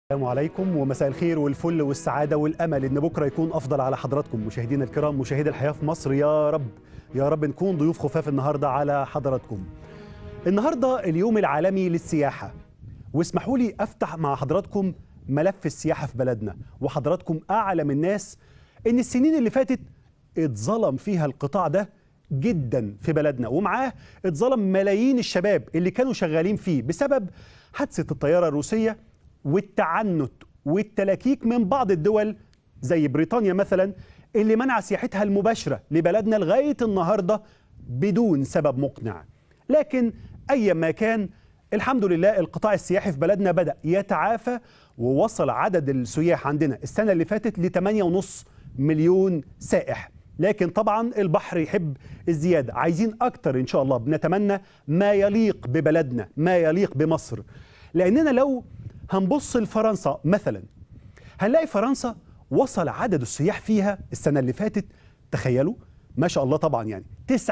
السلام عليكم ومساء الخير والفل والسعادة والأمل إن بكرة يكون أفضل على حضراتكم مشاهدينا الكرام مشاهدي الحياة في مصر يا رب يا رب نكون ضيوف خفاف النهاردة على حضراتكم النهاردة اليوم العالمي للسياحة واسمحوا لي أفتح مع حضراتكم ملف السياحة في بلدنا وحضراتكم أعلم الناس إن السنين اللي فاتت اتظلم فيها القطاع ده جدا في بلدنا ومعاه اتظلم ملايين الشباب اللي كانوا شغالين فيه بسبب حادثة الطيارة الروسية والتعنت والتلاكيك من بعض الدول زي بريطانيا مثلا اللي منع سياحتها المباشرة لبلدنا لغاية النهاردة بدون سبب مقنع لكن أيا ما كان الحمد لله القطاع السياحي في بلدنا بدأ يتعافى ووصل عدد السياح عندنا السنة اللي فاتت ل 8.5 مليون سائح لكن طبعا البحر يحب الزيادة عايزين أكتر إن شاء الله بنتمنى ما يليق ببلدنا ما يليق بمصر لأننا لو هنبص لفرنسا مثلا هنلاقي فرنسا وصل عدد السياح فيها السنة اللي فاتت تخيلوا ما شاء الله طبعا يعني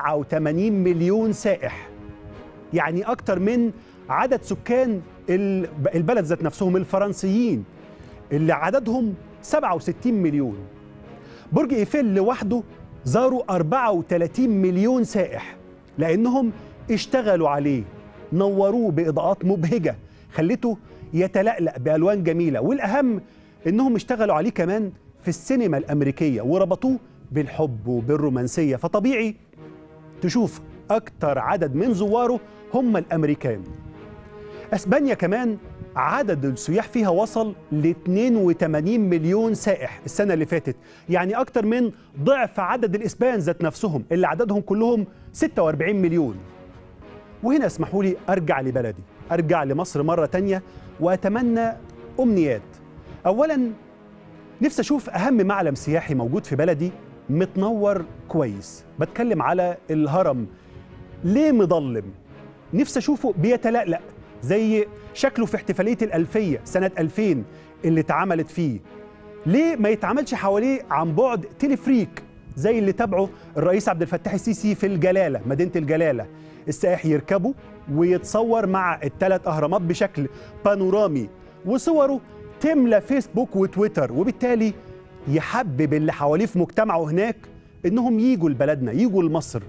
89 مليون سائح يعني أكتر من عدد سكان البلد ذات نفسهم الفرنسيين اللي عددهم 67 مليون برج ايفل لوحده زاروا 34 مليون سائح لأنهم اشتغلوا عليه نوروه بإضاءات مبهجة خلته يتلألأ بألوان جميلة والأهم إنهم اشتغلوا عليه كمان في السينما الأمريكية وربطوه بالحب وبالرومانسية فطبيعي تشوف أكتر عدد من زواره هم الأمريكان أسبانيا كمان عدد السياح فيها وصل ل 82 مليون سائح السنة اللي فاتت يعني أكتر من ضعف عدد الإسبان ذات نفسهم اللي عددهم كلهم 46 مليون وهنا اسمحوا لي أرجع لبلدي أرجع لمصر مرة تانية وأتمنى أمنيات أولا نفسي أشوف أهم معلم سياحي موجود في بلدي متنور كويس بتكلم على الهرم ليه مضلم نفسي أشوفه بيتلألأ زي شكله في احتفالية الألفية سنة 2000 اللي اتعملت فيه ليه ما يتعملش حواليه عن بعد تلفريك زي اللي تابعه الرئيس عبد الفتاح السيسي في الجلالة مدينة الجلالة السائح يركبه ويتصور مع الثلاث أهرامات بشكل بانورامي وصوره تملى فيسبوك وتويتر وبالتالي يحبب اللي حواليه في مجتمعه هناك انهم يجوا لبلدنا يجوا لمصر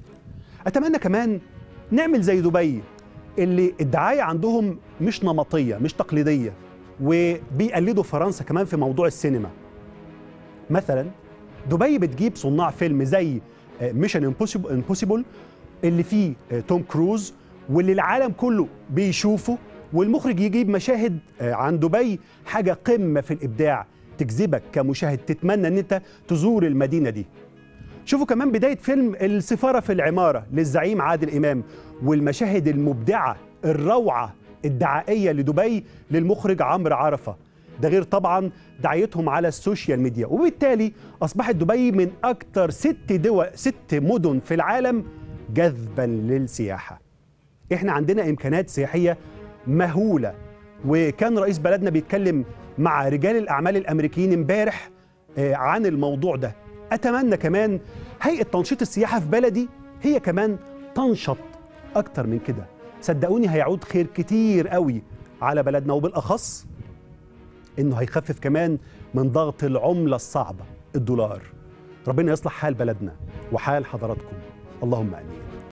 اتمنى كمان نعمل زي دبي اللي الدعايه عندهم مش نمطيه مش تقليديه وبيقلدوا فرنسا كمان في موضوع السينما مثلا دبي بتجيب صناع فيلم زي ميشن امبوسيبل اللي فيه توم كروز واللي العالم كله بيشوفه والمخرج يجيب مشاهد عن دبي حاجة قمة في الإبداع تجذبك كمشاهد تتمنى أن أنت تزور المدينة دي شوفوا كمان بداية فيلم السفارة في العمارة للزعيم عادل إمام والمشاهد المبدعة الروعة الدعائية لدبي للمخرج عمرو عرفة ده غير طبعا دعايتهم على السوشيال ميديا وبالتالي أصبحت دبي من أكثر ست دول ست مدن في العالم جذبا للسياحة احنا عندنا إمكانات سياحية مهولة وكان رئيس بلدنا بيتكلم مع رجال الأعمال الأمريكيين امبارح عن الموضوع ده أتمنى كمان هيئة تنشيط السياحة في بلدي هي كمان تنشط أكتر من كده صدقوني هيعود خير كتير قوي على بلدنا وبالأخص إنه هيخفف كمان من ضغط العملة الصعبة الدولار ربنا يصلح حال بلدنا وحال حضراتكم اللهم آمين